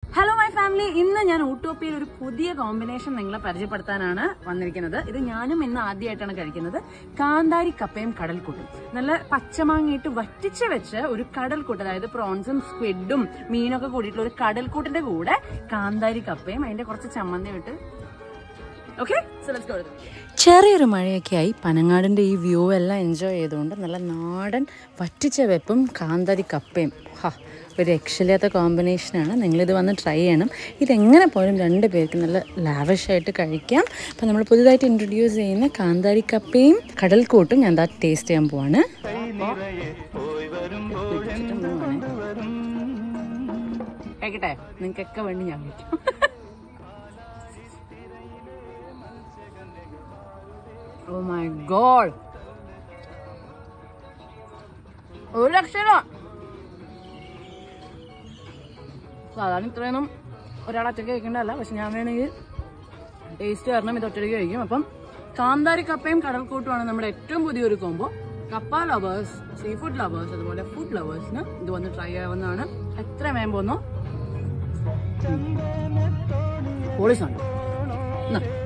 hello my family ഇന്ന് ഞാൻ ഊട്ടോപ്പിയിൽ ഒരു പുതിയ കോമ്പിനേഷൻ നിങ്ങളെ പരിചയപ്പെടുത്താനാണ് വന്നിരിക്കുന്നത് ഇത് ഞാനും ഇന്ന് ആദ്യമായിട്ടാണ് കഴിക്കുന്നത് കാന്താരി കപ്പയും കടൽക്കൂട്ടും നല്ല പച്ചമാങ്ങയിട്ട് വറ്റിച്ച് വെച്ച് ഒരു കടൽക്കൂട്ട് അതായത് പ്രോൺസും സ്ക്വിഡും മീനൊക്കെ കൂടിയിട്ടുള്ള ഒരു കടൽക്കൂട്ടിന്റെ കൂടെ കാന്താരി കപ്പയും അതിന്റെ കുറച്ച് ചമ്മന്തി വിട്ട് ഓക്കെ ചെറിയൊരു മഴയൊക്കെ ആയി പനങ്ങാടിന്റെ ഈ വ്യൂ എല്ലാം എൻജോയ് ചെയ്തുകൊണ്ട് നല്ല നാടൻ വറ്റിച്ച വെപ്പും കാന്താരി കപ്പയും ഹാ ഒരു രക്ഷയില്ലാത്ത കോമ്പിനേഷനാണ് നിങ്ങളിത് വന്ന് ട്രൈ ചെയ്യണം ഇതെങ്ങനെ പോലും രണ്ട് പേർക്ക് നല്ല ലാവിഷായിട്ട് കഴിക്കാം അപ്പം നമ്മൾ പുതുതായിട്ട് ഇൻട്രൊഡ്യൂസ് ചെയ്യുന്ന കാന്താരി കപ്പയും കടൽക്കൂട്ടും ഞാൻ എന്താ ടേസ്റ്റ് ചെയ്യാൻ പോവാണ് കഴിക്കട്ടെ നിങ്ങൾക്കൊക്കെ വേണ്ടി ഞാൻ കഴിക്കും ഓ മൈ ഗോഡ് ഒരു ലക്ഷണം സാധാരണ ഇത്രയൊന്നും ഒരാൾ ഒറ്റയ്ക്ക് കഴിക്കേണ്ടതല്ല പക്ഷെ ഞാൻ വേണമെങ്കിൽ ടേസ്റ്റ് കാരണം ഇത് ഒറ്റയ്ക്ക് കഴിക്കും അപ്പം കാന്താരി കപ്പയും കടൽക്കൂട്ടുമാണ് നമ്മുടെ ഏറ്റവും പുതിയൊരു combo kappa lovers sea food lovers അതുപോലെ ഫുഡ് ലവേഴ്സിന് ഇത് വന്ന് ട്രൈ ചെയ്യാവുന്നതാണ് എത്ര വേം പോന്നോ പോളിസാണ്